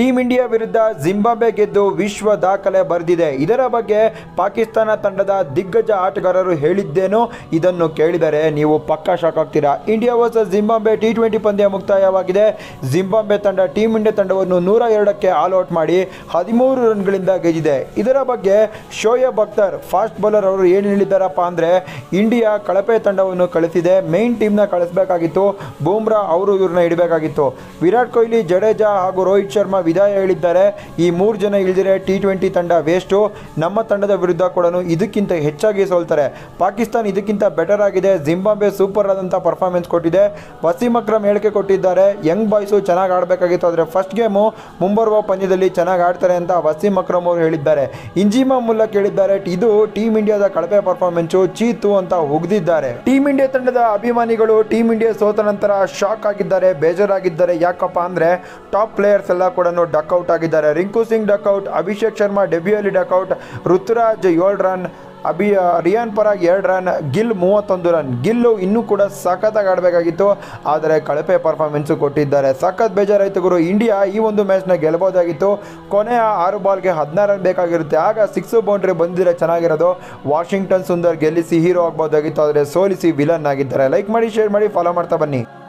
team India ವಿರುದ್ಧ Zimbabwe ಗೆದ್ದು ವಿಶ್ವ ದಾಖಲೆ ಬರೆದಿದೆ ಇದರ ಬಗ್ಗೆ ಪಾಕಿಸ್ತಾನ ತಂಡದ ದಿಗ್ಗಜ ಆಟಗಾರರು ಹೇಳಿದ್ದೇನೋ ಇದನ್ನು ಕೇಳಿದರೆ ನೀವು ಪಕ್ಕಾ ಶಾಕ್ ಆಗ್ತೀರಾ India versus Zimbabwe T twenty ಪಂದ್ಯ ಮುಕ್ತಾಯವಾಗಿದೆ ಜಿಂಬಾಬ್ವೆ ತಂಡ ಟೀಮ್ ಇಂಡಿಯಾ ತಂಡವನ್ನು ನೂರ ಎರಡಕ್ಕೆ ಆಲ್ ಔಟ್ ಮಾಡಿ ಹದಿಮೂರು ರನ್ಗಳಿಂದ ಗೆದ್ದಿದೆ ಇದರ ಬಗ್ಗೆ ಶೋಯಬ್ ಅಖ್ತರ್ ಫಾಸ್ಟ್ ಬೌಲರ್ ಅವರು ಏನು ಹೇಳಿದ್ದಾರಪ್ಪ ಅಂದರೆ ಇಂಡಿಯಾ ಕಳಪೆ ತಂಡವನ್ನು ಕಳಿಸಿದೆ ಮೇನ್ ಟೀಮ್ನ ಕಳಿಸಬೇಕಾಗಿತ್ತು ಬೂಮ್ರಾ ಅವರು ಇವ್ರನ್ನ ಇಡಬೇಕಾಗಿತ್ತು ವಿರಾಟ್ ಕೊಹ್ಲಿ ಜಡೇಜಾ ಹಾಗೂ ರೋಹಿತ್ ಶರ್ಮಾ ವಿದಾಯ ಹೇಳಿದ್ದಾರೆ ಈ ಮೂರು ಜನ ಇಳಿದಿರೆ ಟಿ ಟ್ವೆಂಟಿ ತಂಡ ವೇಸ್ಟು ನಮ್ಮ ತಂಡದ ವಿರುದ್ಧ ಕೂಡ ಇದಕ್ಕಿಂತ ಹೆಚ್ಚಾಗಿ ಸೋಲ್ತಾರೆ ಪಾಕಿಸ್ತಾನ ಇದಕ್ಕಿಂತ ಬೆಟರ್ ಆಗಿದೆ ಜಿಂಬಾಬ್ವೆ ಸೂಪರ್ ಆದಂಥ ಪರ್ಫಾರ್ಮೆನ್ಸ್ ಕೊಟ್ಟಿದೆ ವಸೀಂ ಅಕ್ರಮ್ ಹೇಳಿಕೆ ಕೊಟ್ಟಿದ್ದಾರೆ ಯಂಗ್ ಬಾಯ್ಸು ಚೆನ್ನಾಗಿ ಆಡಬೇಕಾಗಿತ್ತು ಆದರೆ ಫಸ್ಟ್ ಗೇಮು ಮುಂಬರುವ ಪಂದ್ಯದಲ್ಲಿ ಚೆನ್ನಾಗಿ ಆಡ್ತಾರೆ ಅಂತ ವಸೀಂ ಅಕ್ರಮ್ ಅವರು ಹೇಳಿದ್ದಾರೆ ಇಂಜಿಮಾ ಮುಲ್ಲಾ ಕೇಳಿದ್ದಾರೆ ಇದು ಟೀಮ್ ಇಂಡಿಯಾದ ಕಳಪೆ ಪರ್ಫಾರ್ಮೆನ್ಸು ಚೀತು ಅಂತ ಉಗ್ದಿದ್ದಾರೆ ಟೀಮ್ ಇಂಡಿಯಾ ತಂಡದ ಅಭಿಮಾನಿಗಳು ಟೀಮ್ ಇಂಡಿಯಾ ಸೋತ ನಂತರ ಶಾಕ್ ಆಗಿದ್ದಾರೆ ಬೇಜಾರಾಗಿದ್ದಾರೆ ಯಾಕಪ್ಪ ಅಂದರೆ ಟಾಪ್ ಪ್ಲೇಯರ್ಸ್ ಎಲ್ಲ ಕೂಡ ಡಕ್ಔಟ್ ಆಗಿದ್ದಾರೆ ರಿಂಕು ಸಿಂಗ್ ಡಕ್ಔಟ್ ಅಭಿಷೇಕ್ ಶರ್ಮಾ ಡೆಬ್ಯೂಯಲ್ಲಿ ಡಕ್ಔಟ್ ಋತುರಾಜ್ ಏಳು ರನ್ ಅಭಿ ರಿಯಾನ್ ಪರಾಗ್ ಎರಡು ರನ್ ಗಿಲ್ ಮೂವತ್ತೊಂದು ರನ್ ಗಿಲ್ಲು ಇನ್ನೂ ಕೂಡ ಸಖತ್ತಾಗಿ ಆಡಬೇಕಾಗಿತ್ತು ಆದರೆ ಕಳಪೆ ಪರ್ಫಾರ್ಮೆನ್ಸು ಕೊಟ್ಟಿದ್ದಾರೆ ಸಖತ್ ಬೇಜಾರಾಯಿತು ಗುರು ಇಂಡಿಯಾ ಈ ಒಂದು ಮ್ಯಾಚ್ನ ಗೆಲ್ಬೋದಾಗಿತ್ತು ಕೊನೆಯ ಆರು ಬಾಲ್ಗೆ ಹದಿನಾರು ರನ್ ಬೇಕಾಗಿರುತ್ತೆ ಆಗ ಸಿಕ್ಸು ಬೌಂಡ್ರಿ ಬಂದಿದ್ರೆ ಚೆನ್ನಾಗಿರೋದು ವಾಷಿಂಗ್ಟನ್ ಸುಂದರ್ ಗೆಲ್ಲಿಸಿ ಹೀರೋ ಆಗ್ಬೋದಾಗಿತ್ತು ಆದರೆ ಸೋಲಿಸಿ ವಿಲನ್ ಆಗಿದ್ದಾರೆ ಲೈಕ್ ಮಾಡಿ ಶೇರ್ ಮಾಡಿ ಫಾಲೋ ಮಾಡ್ತಾ ಬನ್ನಿ